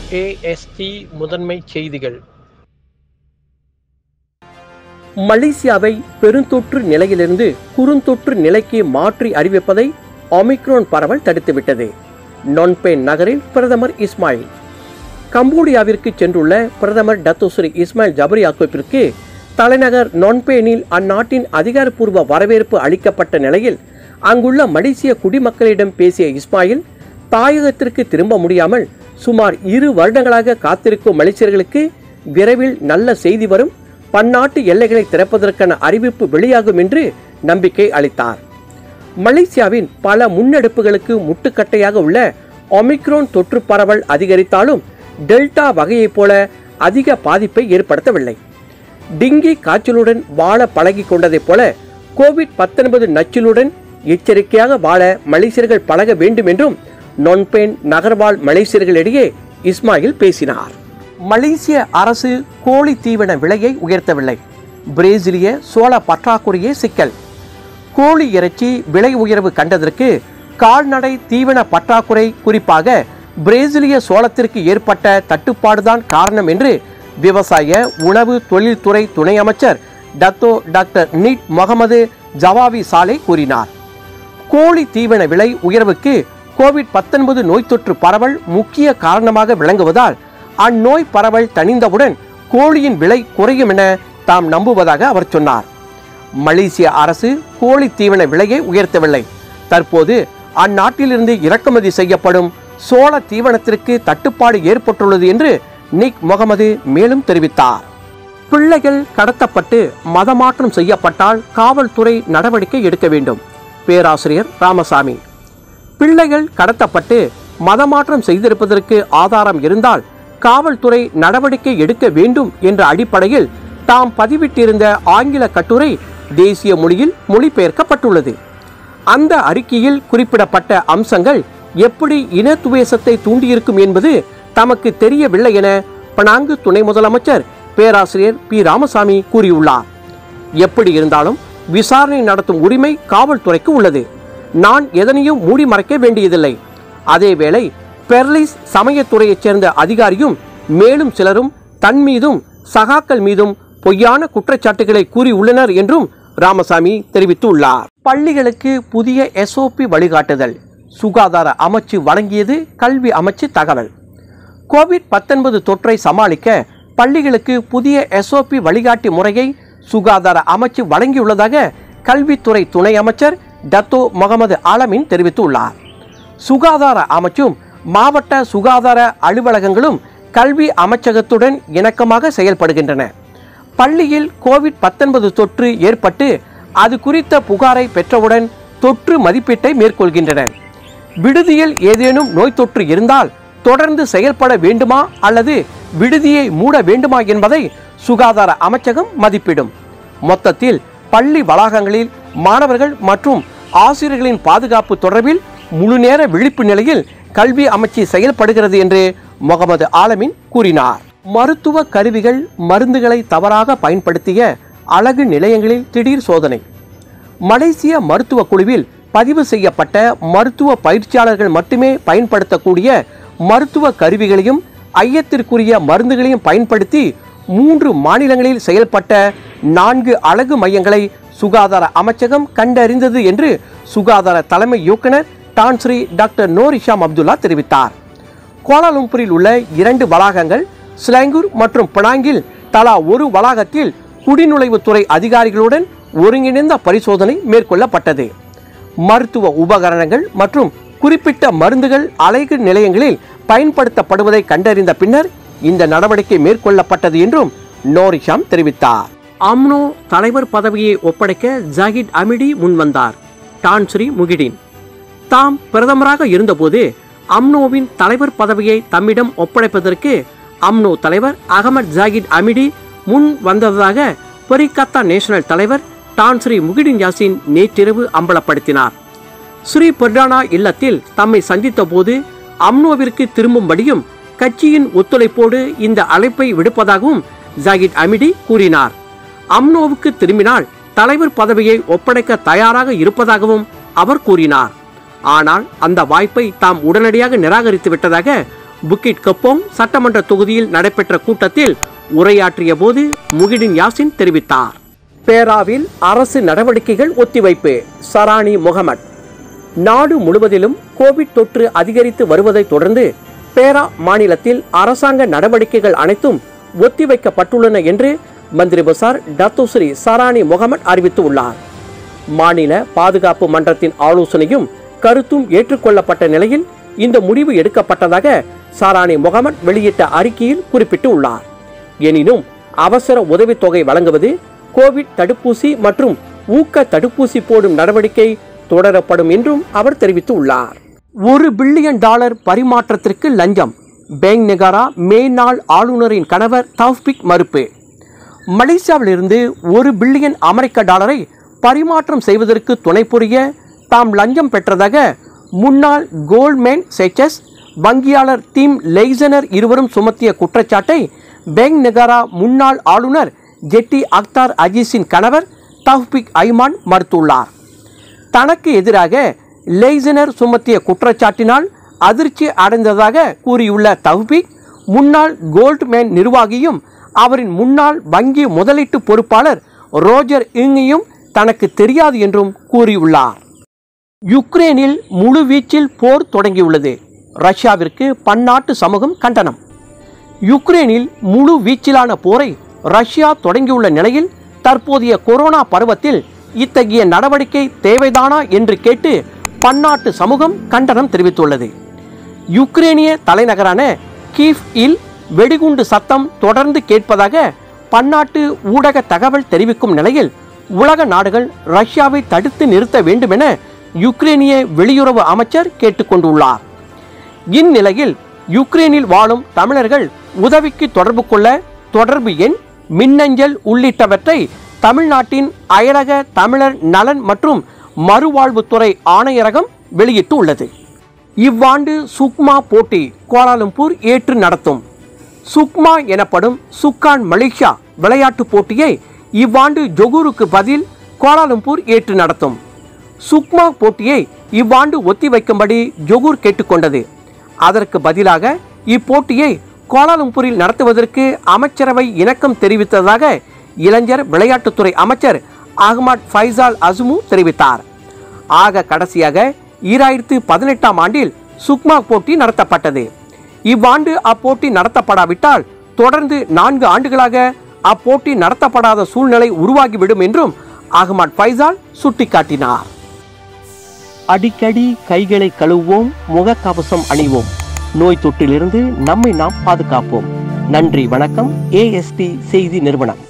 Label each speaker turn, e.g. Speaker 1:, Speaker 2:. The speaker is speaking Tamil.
Speaker 1: ஏஎஸ்டி முதன்மை செய்திகள்
Speaker 2: மலேசியாவை பெருந்தொற்று நிலையிலிருந்து குறுந்தொற்று நிலைக்கு மாற்றி அறிவிப்பதை ஒமிக்ரோன் பரவல் தடுத்துவிட்டது நொன்பேன் நகரில் பிரதமர் இஸ்மாயில் கம்போடியாவிற்கு சென்றுள்ள பிரதமர் டத்தோஸ்ரீ இஸ்மாயில் ஜபரி யாக்கூப்பிற்கு தலைநகர் நொன்பேனில் அந்நாட்டின் அதிகாரப்பூர்வ வரவேற்பு அளிக்கப்பட்ட நிலையில் அங்குள்ள மலேசிய குடிமக்களிடம் பேசிய இஸ்மாயில் தாயகத்திற்கு திரும்ப முடியாமல் சுமார் இரு வருடங்களாக காத்திருக்கும் மலேசியர்களுக்கு விரைவில் நல்ல செய்தி வரும் பன்னாட்டு எல்லைகளை திறப்பதற்கான அறிவிப்பு வெளியாகும் என்று நம்பிக்கை அளித்தார் மலேசியாவின் பல முன்னெடுப்புகளுக்கு முட்டுக்கட்டையாக உள்ள ஒமிக்ரோன் தொற்று பரவல் அதிகரித்தாலும் டெல்டா வகையைப் போல அதிக பாதிப்பை ஏற்படுத்தவில்லை டிங்கி காய்ச்சலுடன் வாழ பழகி கொண்டதைப் போல கோவிட் பத்தொன்பது நச்சிலுடன் எச்சரிக்கையாக வாழ மலேசியர்கள் பழக வேண்டும் என்றும் நொன்பேன் நகர்வாழ் மலேசியர்களிடையே இஸ்மாயில் பேசினார் மலேசிய அரசு கோழி தீவன விலையை உயர்த்தவில்லை பிரேசிலிய சோள பற்றாக்குறையே சிக்கல் கோழி இறைச்சி விலை உயர்வு கண்டதற்கு கால்நடை தீவன பற்றாக்குறை குறிப்பாக பிரேசிலிய சோளத்திற்கு ஏற்பட்ட தட்டுப்பாடுதான் காரணம் என்று விவசாய உணவு தொழில்துறை துணை அமைச்சர் Dato doctor Nik Mohamad Zawawi Salleh கூறினார் கோழி தீவன விலை உயர்வுக்கு கோவிட் பத்தொன்பது நோய் தொற்று பரவல் முக்கிய காரணமாக விளங்குவதால் அந்நோய் பரவல் தணிந்தவுடன் கோழியின் விலை குறையும் என தாம் நம்புவதாக அவர் சொன்னார் மலேசிய அரசு கோழி தீவன விலையை உயர்த்தவில்லை தற்போது அந்நாட்டிலிருந்து இறக்குமதி செய்யப்படும் சோள தீவனத்திற்கு தட்டுப்பாடு ஏற்பட்டுள்ளது என்று நிக் முகமது மேலும் தெரிவித்தார் பிள்ளைகள் கடத்தப்பட்டு மதமாற்றம் செய்யப்பட்டால் காவல்துறை நடவடிக்கை எடுக்க வேண்டும் பேராசிரியர் ராமசாமி பிள்ளைகள் கடத்தப்பட்டு மதமாற்றம் செய்திருப்பதற்கு ஆதாரம் இருந்தால் காவல்துறை நடவடிக்கை எடுக்க வேண்டும் என்ற அடிப்படையில் தாம் பதிவிட்டிருந்த ஆங்கில கட்டுரை தேசிய மொழியில் மொழிபெயர்க்கப்பட்டுள்ளது அந்த அறிக்கையில் குறிப்பிடப்பட்ட அம்சங்கள் எப்படி இன துவேசத்தை தூண்டியிருக்கும் என்பது தமக்கு தெரியவில்லை என பனாங்கு துணை முதலமைச்சர் பேராசிரியர் பி ராமசாமி கூறியுள்ளார் எப்படி இருந்தாலும் விசாரணை நடத்தும் உரிமை காவல்துறைக்கு உள்ளது நான் எதனையும் மூடி மறைக்க வேண்டியதில்லை அதேவேளை பெர்லிஸ் சமயத்துறையைச் சேர்ந்த அதிகாரியும் மேலும் சிலரும் தன் மீதும் சகாக்கள் மீதும் பொய்யான குற்றச்சாட்டுகளை கூறியுள்ளனர் என்றும் ராமசாமி தெரிவித்துள்ளார் பள்ளிகளுக்கு புதிய எஸ்ஓபி வழிகாட்டுதல் சுகாதார அமைச்சு வழங்கியது கல்வி அமைச்சு தகவல் கோவிட் பத்தொன்பது தொற்றை சமாளிக்க பள்ளிகளுக்கு புதிய எஸ்ஓபி வழிகாட்டி முறையை சுகாதார அமைச்சு வழங்கியுள்ளதாக கல்வித்துறை துணை அமைச்சர் டத்தோ முகமது ஆலமின் தெரிவித்துள்ளார் சுகாதார அமைச்சும் மாவட்ட சுகாதார அலுவலகங்களும் கல்வி அமைச்சகத்துடன் இணக்கமாக செயல்படுகின்றன பள்ளியில் கோவிட் பத்தொன்பது தொற்று ஏற்பட்டு அது குறித்த புகாரை பெற்றவுடன் தொற்று மதிப்பீட்டை மேற்கொள்கின்றனர் விடுதியில் ஏதேனும் நோய் தொற்று இருந்தால் தொடர்ந்து செயல்பட வேண்டுமா அல்லது விடுதியை மூட வேண்டுமா என்பதை சுகாதார அமைச்சகம் மதிப்பிடும் மொத்தத்தில் பள்ளி வளாகங்களில் மாணவர்கள் மற்றும் ஆசிரியர்களின் பாதுகாப்பு தொடர்பில் முழுநேர விழிப்பு நிலையில் கல்வி அமைச்சு செயல்படுகிறது என்று முகமது ஆலமின் கூறினார் மருத்துவ கருவிகள் மருந்துகளை தவறாக பயன்படுத்திய அழகு நிலையங்களில் திடீர் சோதனை மலேசிய மருத்துவ குழுவில் பதிவு செய்யப்பட்ட மருத்துவ பயிற்சியாளர்கள் மட்டுமே பயன்படுத்தக்கூடிய மருத்துவ கருவிகளையும் ஐயத்திற்குரிய மருந்துகளையும் பயன்படுத்தி மூன்று மாநிலங்களில் செயல்பட்ட நான்கு அழகு மையங்களை சுகாதார அமைச்சகம் கண்டறிந்தது என்று சுகாதார தலைமை இயக்குனர் Tan Sri doctor Noor Hisham Abdullah தெரிவித்தார் கோலாலம்பூரில் உள்ள இரண்டு வளாகங்கள் ஸ்லாங்கூர் மற்றும் பினாங்கில் தலா ஒரு வளாகத்தில் குடிநுழைவுத்துறை அதிகாரிகளுடன் ஒருங்கிணைந்த பரிசோதனை மேற்கொள்ளப்பட்டது மருத்துவ உபகரணங்கள் மற்றும் குறிப்பிட்ட மருந்துகள் அலைகு நிலையங்களில் பயன்படுத்தப்படுவதை கண்டறிந்த பின்னர் இந்த நடவடிக்கை மேற்கொள்ளப்பட்டது என்றும் நோரிஷாம் தெரிவித்தார் அம்னோ தலைவர் பதவியை ஒப்படைக்க ஜாகிட் அமிடி முன்வந்தார் டான்ஸ்ரீ முகிடின் தாம் பிரதமராக இருந்தபோது அம்னோவின் தலைவர் பதவியை தம்மிடம் ஒப்படைப்பதற்கு அம்னோ தலைவர் அகமது ஜாகிட் அமிடி முன் வந்ததாக பெரிகத்தா நேஷனல் தலைவர் டான்ஸ்ரீ முகிடின் யாசின் நேற்றிரவு அம்பலப்படுத்தினார் ஸ்ரீ பெர்டானா இல்லத்தில் தம்மை சந்தித்த போது அம்னோவிற்கு திரும்பும்படியும் கட்சியின் ஒத்துழைப்போடு இந்த அழைப்பை விடுப்பதாகவும் ஜாகிட் அமிடி கூறினார் அம்னோவுக்கு திரும்பினால் தலைவர் பதவியை ஒப்படைக்க தயாராக இருப்பதாகவும் அவர் கூறினார் ஆனால் அந்த வாய்ப்பை தாம் உடனடியாக நிராகரித்து விட்டதாக புக்கிட் கப்போங் சட்டமன்ற தொகுதியில் நடைபெற்ற கூட்டத்தில் உரையாற்றிய போது முகிடின் யாசின் தெரிவித்தார் பேராவில் அரசு நடவடிக்கைகள் ஒத்திவைப்பு சரானி முகமட் நாடு முழுவதிலும் கோவிட் தொற்று அதிகரித்து வருவதைத் தொடர்ந்து பேரா மாநிலத்தில் அரசாங்க நடவடிக்கைகள் அனைத்தும் ஒத்திவைக்கப்பட்டுள்ளன என்று மந்திரி பசார் டத்துஸ்ரீ சரானி முகமட் அறிவித்துள்ளார் மாநில பாதுகாப்பு மன்றத்தின் ஆலோசனையும் கருத்தும் ஏற்றுக்கொள்ளப்பட்ட நிலையில் இந்த முடிவு எடுக்கப்பட்டதாக சாரானி முகமட் வெளியிட்ட அறிக்கையில் குறிப்பிட்டு உள்ளார் எனினும் அவசர உதவித்தொகை வழங்குவது கோவிட் தடுப்பூசி மற்றும் ஊக்க தடுப்பூசி போடும் நடவடிக்கை தொடரப்படும் என்றும் அவர் தெரிவித்துள்ளார் ஒரு பில்லியன் டாலர் பரிமாற்றத்திற்கு லஞ்சம் பேங் நெகாரா மேனாள் ஆளுநரின் கணவர் தவ்பிக் மறுப்பு மலேசியாவிலிருந்து ஒரு பில்லியன் அமெரிக்க டாலரை பரிமாற்றம் செய்வதற்கு துணை புரிய தாம் லஞ்சம் பெற்றதாக முன்னாள் கோல்ட்மேன் சேச்சஸ் வங்கியாளர் டீம் லெய்சனர் இருவரும் சுமத்திய குற்றச்சாட்டை பேங் நெகாரா முன்னாள் ஆளுநர் ஜெட்டி அக்தார் அஜீஸின் கணவர் தவ்பிக் ஐமான் மறுத்துள்ளார் தனக்கு எதிராக லெய்சனர் சுமத்திய குற்றச்சாட்டினால் அதிர்ச்சி அடைந்ததாக கூறியுள்ள தவ்பிக் முன்னாள் கோல்ட்மேன் நிர்வாகியும் அவரின் முன்னாள் வங்கி முதலீட்டு பொறுப்பாளர் ரோஜர் இங்கையும் தனக்கு தெரியாது என்றும் கூறியுள்ளார் யுக்ரேனில் முழு வீச்சில் போர் தொடங்கியுள்ளது ரஷ்யாவிற்கு பன்னாட்டு சமூகம் கண்டனம் யுக்ரேனில் முழு வீச்சிலான போரை ரஷ்யா தொடங்கியுள்ள நிலையில் தற்போதைய கொரோனா பருவத்தில் இத்தகைய நடவடிக்கை தேவைதானா என்று கேட்டு பன்னாட்டு சமூகம் கண்டனம் தெரிவித்துள்ளது யுக்ரேனிய தலைநகரான கீவ் இல் வெடிகுண்டு சத்தம் தொடர்ந்து கேட்பதாக பன்னாட்டு ஊடக தகவல் தெரிவிக்கும் நிலையில் உலக நாடுகள் ரஷ்யாவை தடுத்து நிறுத்த வேண்டுமென யுக்ரேனிய வெளியுறவு அமைச்சர் கேட்டுக்கொண்டுள்ளார் இந்நிலையில் யுக்ரேனில் வாழும் தமிழர்கள் உதவிக்கு தொடர்பு கொள்ள தொடர்பு எண் மின்னஞ்சல் உள்ளிட்டவற்றை தமிழ்நாட்டின் அயலக தமிழர் நலன் மற்றும் மறுவாழ்வுத்துறை ஆணையரகம் வெளியிட்டு உள்ளது இவ்வாண்டு சுக்மா போட்டி கோலாலம்பூர் ஏற்று நடத்தும் சுக்மா எனப்படும் சுக்கான் மலேசியா விளையாட்டுப் போட்டியை இவ்வாண்டு ஜொகூருக்கு பதில் கோலாலம்பூர் ஏற்று நடத்தும் சுக்மா போட்டியை இவ்வாண்டு ஒத்திவைக்கும்படி ஜொகூர் கேட்டுக்கொண்டது அதற்கு பதிலாக இப்போட்டியை கோலாலம்பூரில் நடத்துவதற்கு அமைச்சரவை இணக்கம் தெரிவித்ததாக இளைஞர் விளையாட்டுத்துறை அமைச்சர் அகமட் ஃபைசால் அஸ்மு தெரிவித்தார் ஆக கடைசியாக ஈராயிரத்து பதினெட்டாம் ஆண்டில் சுக்மா போட்டி நடத்தப்பட்டது இவ்வாண்டு அப்போட்டி நடத்தப்படாவிட்டால் தொடர்ந்து நான்கு ஆண்டுகளாக அப்போட்டி நடத்தப்படாத சூழ்நிலை உருவாகிவிடும் என்றும் அகமட் ஃபைசால் சுட்டிக்காட்டினார் அடிக்கடி கைகளை கழுவுவோம் முகக்கவசம் அணிவோம் நோய் தொற்றிலிருந்து நம்மை நாம் பாதுகாப்போம் நன்றி வணக்கம் ஏஎஸ்டி செய்தி நிறுவனம்